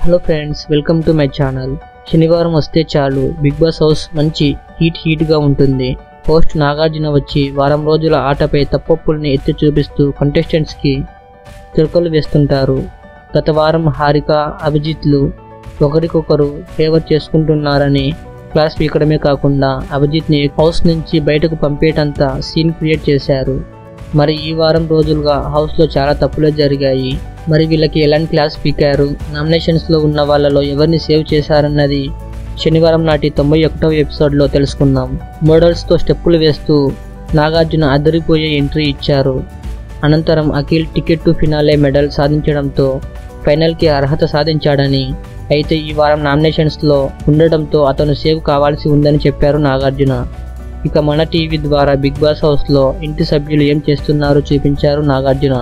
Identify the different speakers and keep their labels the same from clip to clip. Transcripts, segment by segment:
Speaker 1: hello friends welcome to my channel శనివారం వస్తే చాలు బిగ్ బాస్ హౌస్ మంచి హీట్ హీట్గా ఉంటుంది హోస్ట్ నాగార్జున వచ్చి వారం రోజుల ఆటపై తప్పొప్పుల్ని ఎత్తి చూపిస్తూ కంటెస్టెంట్స్కి చురకలు వేస్తుంటారు గత వారం హారిక అభిజిత్లు ఒకరికొకరు ఫేవర్ చేసుకుంటున్నారని క్లాస్ పీకడమే కాకుండా అభిజిత్ని హౌస్ నుంచి బయటకు పంపేటంత సీన్ క్రియేట్ చేశారు మరి ఈ వారం రోజులుగా హౌస్లో చాలా తప్పులే జరిగాయి మరి వీళ్ళకి ఎలాంటి క్లాస్ పీకారు నామినేషన్స్లో ఉన్న వాళ్ళలో ఎవరిని సేవ్ చేశారన్నది శనివారం నాటి తొంభై ఒకటవ ఎపిసోడ్లో తెలుసుకుందాం మోడల్స్తో స్టెప్పులు వేస్తూ నాగార్జున అదిరిపోయే ఎంట్రీ ఇచ్చారు అనంతరం Akhil ticket to finale medal సాధించడంతో ఫైనల్కి అర్హత సాధించాడని అయితే ఈ వారం నామినేషన్స్లో ఉండడంతో అతను సేవ్ కావాల్సి ఉందని చెప్పారు నాగార్జున ఇక మన టీవీ ద్వారా బిగ్ బాస్ హౌస్లో ఇంటి సభ్యులు ఏం చేస్తున్నారో చూపించారు నాగార్జున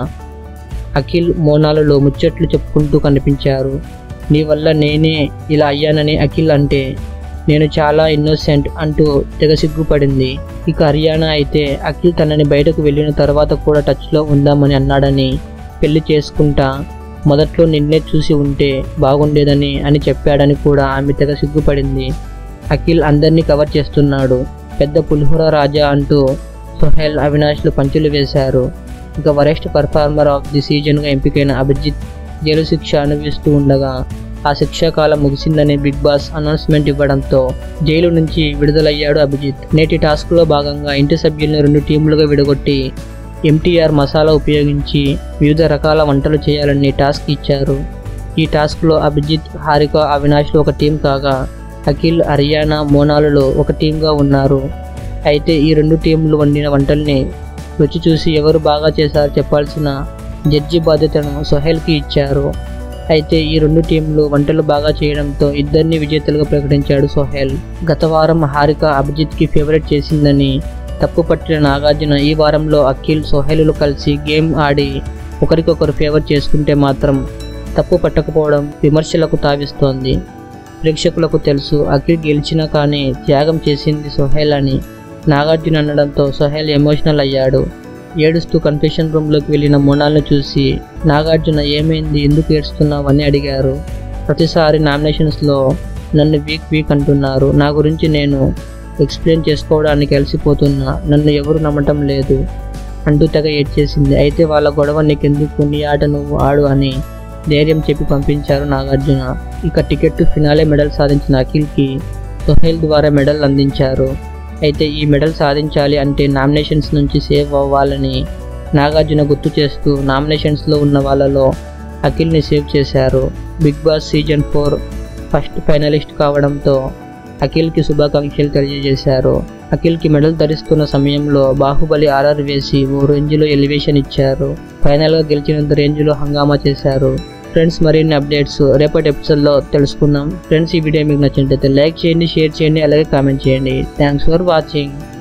Speaker 1: అఖిల్ మోనాలలో ముచ్చట్లు చెప్పుకుంటూ కనిపించారు నీ వల్ల నేనే ఇలా అయ్యానని అఖిల్ అంటే నేను చాలా ఇన్నోసెంట్ అంటూ తెగ సిగ్గుపడింది ఇక హర్యానా అయితే అఖిల్ తనని బయటకు వెళ్ళిన తర్వాత కూడా టచ్లో ఉందామని అన్నాడని పెళ్లి చేసుకుంటా మొదట్లో నిన్నే చూసి ఉంటే బాగుండేదని అని చెప్పాడని కూడా ఆమె తెగ సిగ్గుపడింది అఖిల్ అందరినీ కవర్ చేస్తున్నాడు పెద్ద పులిహోర రాజా అంటూ సుహేల్ అవినాష్లు పంచులు వేశారు ఇక వరెస్ట్ పర్ఫార్మర్ ఆఫ్ ది సీజన్గా ఎంపికైన అభిజిత్ జైలు శిక్ష అనుభవిస్తూ ఉండగా ఆ శిక్షా కాలం ముగిసిందని బిగ్ బాస్ అనౌన్స్మెంట్ ఇవ్వడంతో జైలు నుంచి విడుదలయ్యాడు అభిజిత్ నేటి టాస్క్లో భాగంగా ఇంటి సభ్యుల్ని రెండు టీములుగా విడగొట్టి ఎంటీఆర్ మసాలా ఉపయోగించి వివిధ రకాల వంటలు చేయాలని టాస్క్ ఇచ్చారు ఈ టాస్క్లో అభిజిత్ హారిక అవినాష్లు ఒక టీం కాగా అఖిల్ హర్యానా మోనాలులో ఒక టీంగా ఉన్నారు అయితే ఈ రెండు టీంలు వండిన వంటల్ని రుచి చూసి ఎవరు బాగా చేశారో చెప్పాల్సిన జడ్జి బాధ్యతను సొహైల్కి ఇచ్చారు అయితే ఈ రెండు టీంలు వంటలు బాగా చేయడంతో ఇద్దరిని విజేతలుగా ప్రకటించాడు సోహెల్ గత వారం హారిక అభిజిత్కి ఫేవరెట్ చేసిందని తప్పు పట్టిన నాగార్జున ఈ వారంలో అఖిల్ సోహెలులు కలిసి గేమ్ ఆడి ఒకరికొకరు ఫేవర్ చేసుకుంటే మాత్రం తప్పు పట్టకపోవడం విమర్శలకు తావిస్తోంది ప్రేక్షకులకు తెలుసు అఖిల్ గెలిచినా కానీ త్యాగం చేసింది సోహెల్ అని నాగార్జున అనడంతో సోహెల్ ఎమోషనల్ అయ్యాడు ఏడుస్తూ కన్ఫెషన్ రూమ్లోకి వెళ్ళిన మోనాల్ని చూసి నాగార్జున ఏమైంది ఎందుకు ఏడుస్తున్నావు అని అడిగారు ప్రతిసారి నామినేషన్స్లో నన్ను వీక్ వీక్ అంటున్నారు నా గురించి నేను ఎక్స్ప్లెయిన్ చేసుకోవడానికి అలసిపోతున్నా నన్ను ఎవరు నమ్మటం లేదు అంటూ తెగ ఏడ్చేసింది అయితే వాళ్ళ గొడవ నీకెందుకు నీ ఆట నువ్వు ఆడు అని ధైర్యం చెప్పి పంపించారు నాగార్జున ఇక టికెట్ టు ఫినాలే మెడల్ సాధించిన అఖిల్కి సోహెల్ ద్వారా మెడల్ అందించారు అయితే ఈ మెడల్ సాధించాలి అంటే నామినేషన్స్ నుంచి సేవ్ అవ్వాలని నాగార్జున గుర్తు చేస్తూ నామినేషన్స్లో ఉన్న వాళ్ళలో అఖిల్ని సేవ్ చేశారు Bigg Boss season four first finalist కావడంతో అఖిల్కి శుభాకాంక్షలు తెలియజేశారు అఖిల్కి మెడల్ ధరిస్తున్న సమయంలో బాహుబలి ఆర్ఆర్ వేసి ఓ రేంజ్లో ఎలివేషన్ ఇచ్చారు ఫైనల్గా గెలిచినంత రేంజ్లో హంగామా చేశారు ఫ్రెండ్స్ మరిన్ని అప్డేట్స్ రేపటి ఎపిసోడ్లో తెలుసుకుందాం ఫ్రెండ్స్ ఈ వీడియో మీకు నచ్చినట్లయితే లైక్ చేయండి షేర్ చేయండి అలాగే కామెంట్ చేయండి థ్యాంక్స్ ఫర్ వాచింగ్